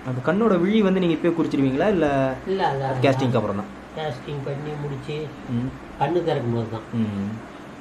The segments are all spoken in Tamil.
அந்த கண்ணோட விழி வந்து நீங்கள் இப்போ குறிச்சிருவீங்களா இல்லை இல்லை அது கேஸ்டிங்க்கு அப்புறம் தான் கேஸ்டிங் பண்ணி முடிச்சு ம் கண்ணு திறக்கும் போது தான் ம்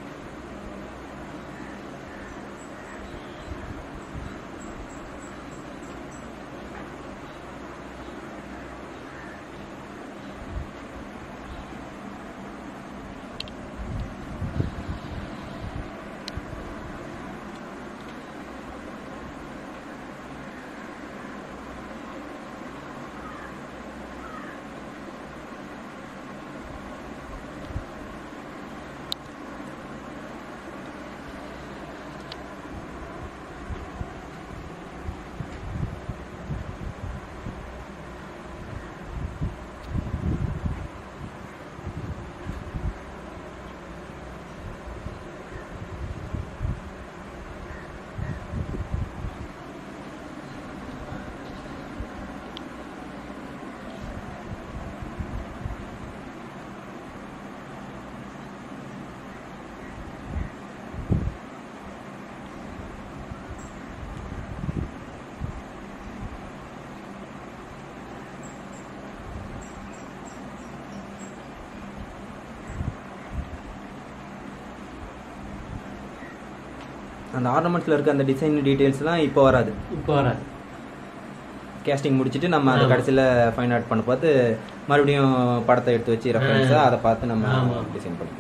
அந்த ஆர்னமெண்ட்ஸில் இருக்க அந்த டிசைன் டீட்டெயில்ஸ்லாம் இப்போ வராது இப்போ வராது கேஸ்டிங் முடிச்சுட்டு நம்ம அதை ஆமா. கடைசியில் ஃபைன் ஆர்ட் பண்ண பார்த்து மறுபடியும் படத்தை எடுத்து வச்சு ரெஃபரன்ஸாக அதை பார்த்து நம்ம ஆமா. டிசைன் பண்ணி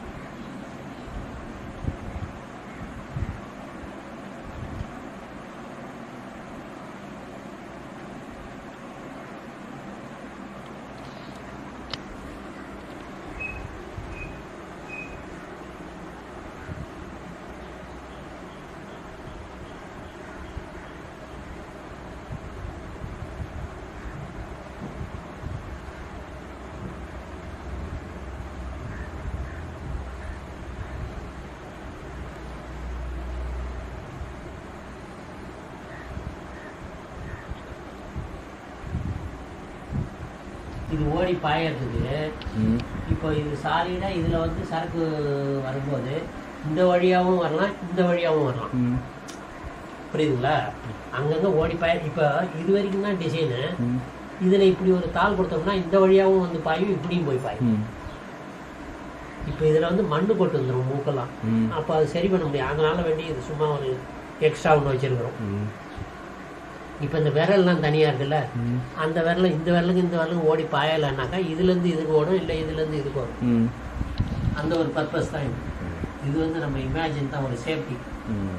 இது ஓடி பாயறதுக்கு ம் இப்போ இது சாலிடா இதுல வந்து சரக்கு வரும்போது இந்த வழியாவும் வரலாம் இந்த வழியாவும் வரலாம் ம் புரியுதுங்களா அங்கங்க ஓடி பாய இப்போ இது வரைக்கும் தான் டிசைனு ம் இதுல இப்படி ஒரு தாள் கொடுத்தோம்னா இந்த வழியாவும் வந்து பாயும் இப்படியும் போய் பாயும் ம் இப்போ இதுல வந்து மண்ணு போட்டு வந்துடும் மூக்கெல்லாம் ம் அப்போ அது சரி பண்ண முடியும் அதனால வேண்டி இது சும்மா ஒரு எக்ஸ்ட்ரா ஒன்று வச்சிருக்கிறோம் ம் இப்போ இந்த விரல்லாம் தனியா இருக்குல்ல ம் அந்த விரல இந்த விரலுக்கு இந்த விரலுக்கு ஓடி பாயலைன்னாக்கா இதுல இருந்து இதுக்கு ஓடும் இல்லை இதுல இருந்து இதுக்கு வரும் ம் அந்த ஒரு பர்பஸ் தான் இது இது வந்து நம்ம இமேஜின் தான் ஒரு சேஃப்டி ம்.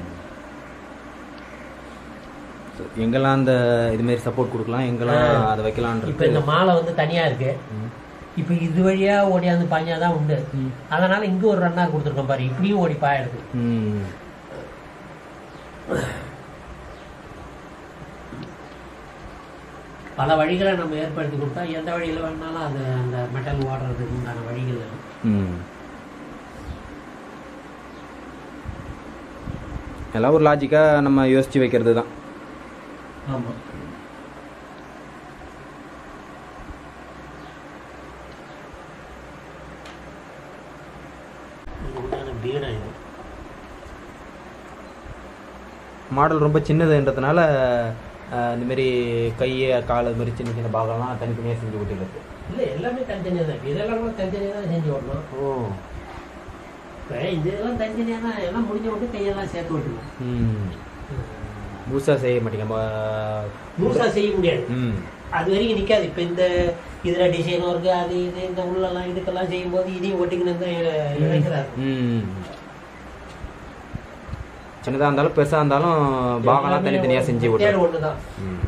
So, எங்கெல்லாம் அந்த இதுமாரி சப்போர்ட் கொடுக்கலாம் எங்கெல்லாம் ஆ. அதை வைக்கலான்றது இப்போ இந்த மாலை வந்து தனியா இருக்கு ம். இப்போ இது வழியா ஓடியாந்து பாஞ்சாதான் உண்டு ம். அதனால இங்க ஒரு ரன்னா கொடுத்துருக்கோம் பாரு இப்படியும் ஓடி பாயிடுது ம். பல வழிகளை நம்ம ஏற்படுத்தி கொடுத்தா எந்த வழியில வேணாலும் அது அந்த மெட்டல் ஓடுறதுக்கு உண்டான வழிகள் இருக்கு. ம். எல்லாம் ஒரு லாஜிக்காக நம்ம யோசிச்சு வைக்கிறது தான் ஆமா இது உண்டான பீடம் இது மாடல் ரொம்ப சின்னதுன்றதுனால அஹ், இந்த மாதிரி கை கால் இது மாதிரி சின்ன சின்ன பாகம்லாம் தனித்தனியாக செஞ்சு விட்டுருக்கு இல்ல எல்லாமே தனித்தனியா தான் இதெல்லாம் கூட தனித்தனியா தான் செஞ்சு விடணும் ஓ இப்போ இந்த இதெல்லாம் தனித்தனியா தான் எல்லாம் முடிஞ்ச விட்டு கையெல்லாம் சேர்த்து விட்டுருவோம் ம் புதுசாக செய்ய மாட்டீங்க ம- முழுசா செய்ய முடியாது ம் அது வரைக்கும் நிக்காது இப்ப இந்த இதுல டிசைன் ஒர்க்கு அது இது இந்த உள்ளெல்லாம் இதுக்கெல்லாம் செய்யும்போது இதையும் ஒட்டிக்கணும் தான் இழ- இழைக்கிறாரு ம் சின்னதாக இருந்தாலும் பெருசாக இருந்தாலும் பாகம்லாம் தனித்தனியாக செஞ்சு தேர் விட்டுரும் ஒண்ணுதான் ம்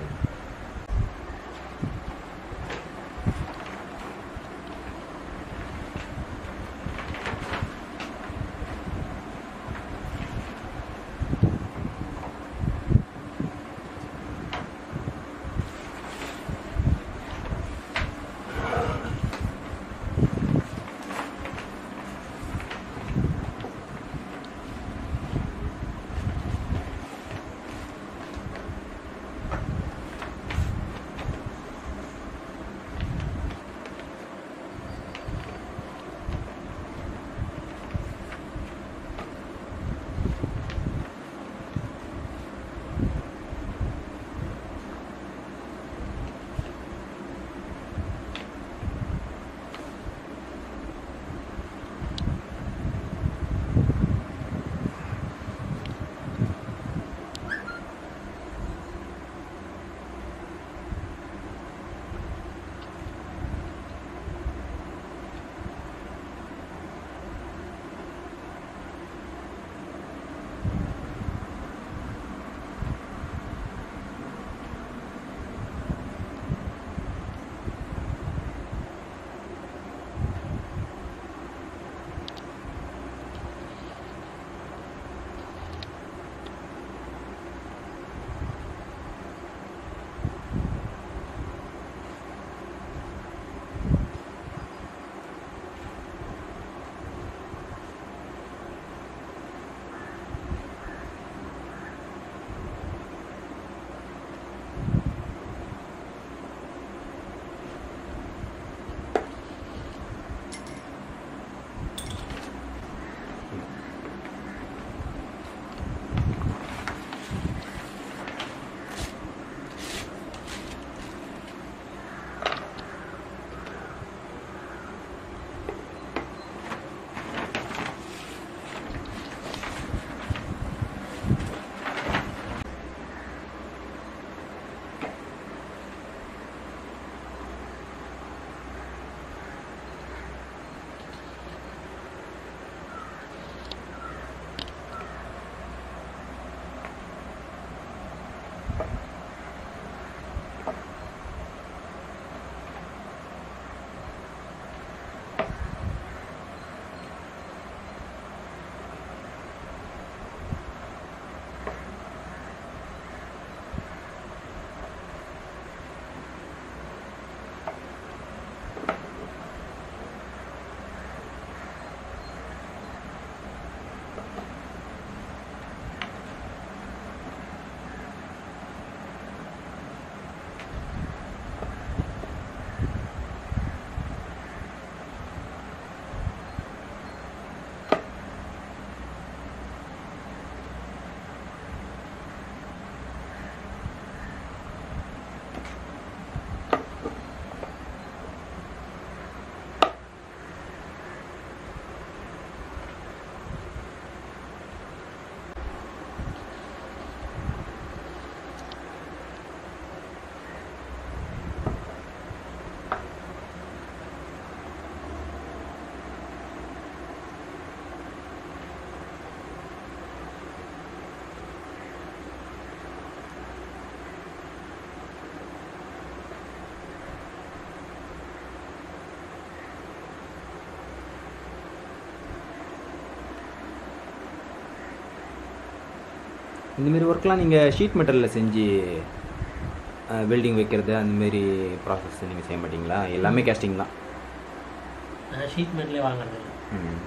இந்தமாரி ஒர்க்லாம் நீங்கள் ஷீட் மெட்டலில் செஞ்சு வெல்டிங் வைக்கிறது அந்தமாரி ப்ராசஸ் நீங்கள் செய்ய மாட்டீங்களா எல்லாமே கேஸ்டிங் தான் நான் ஷீட் மெட்லேயே வாங்குறது இல்லை ம்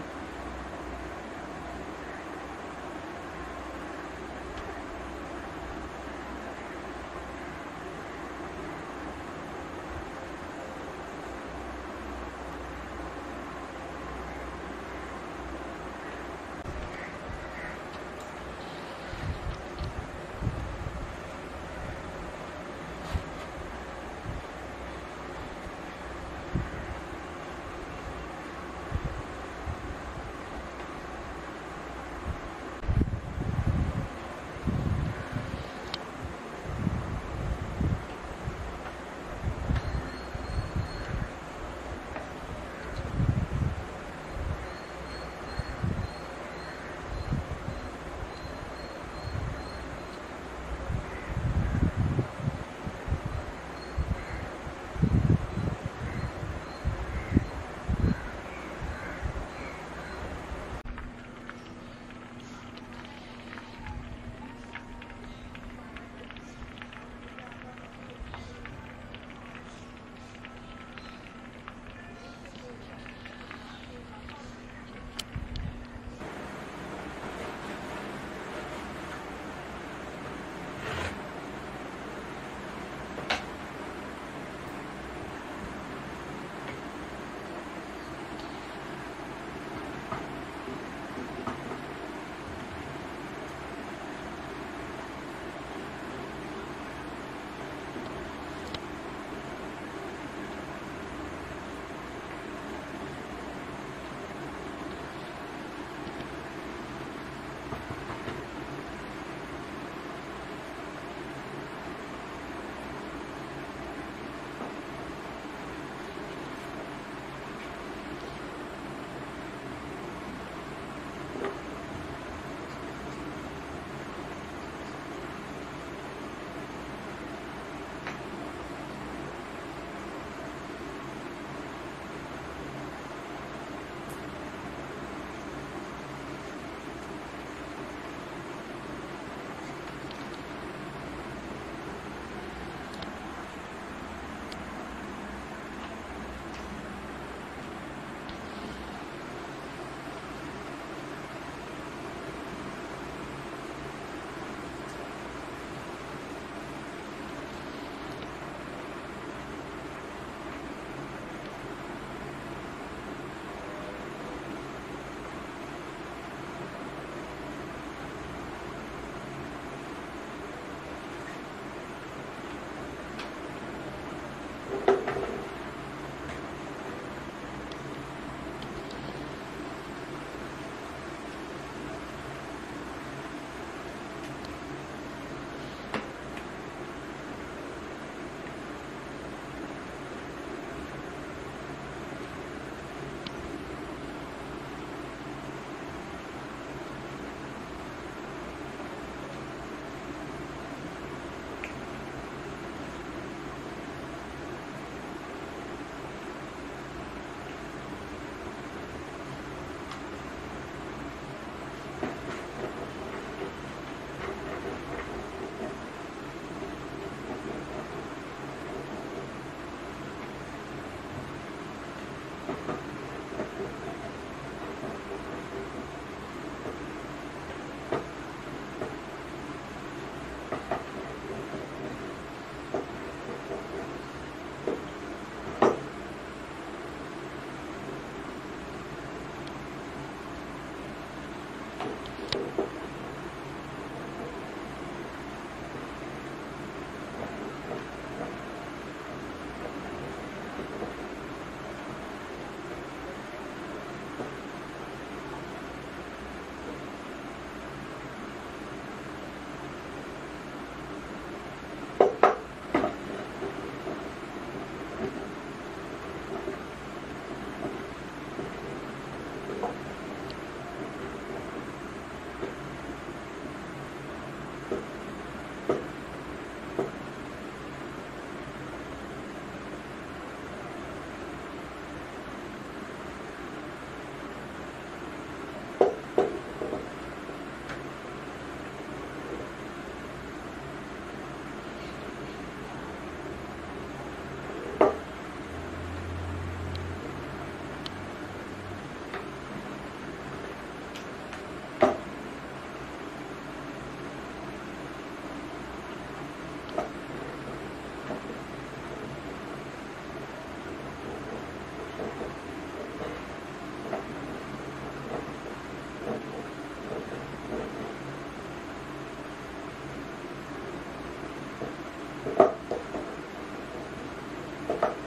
இருக்கும்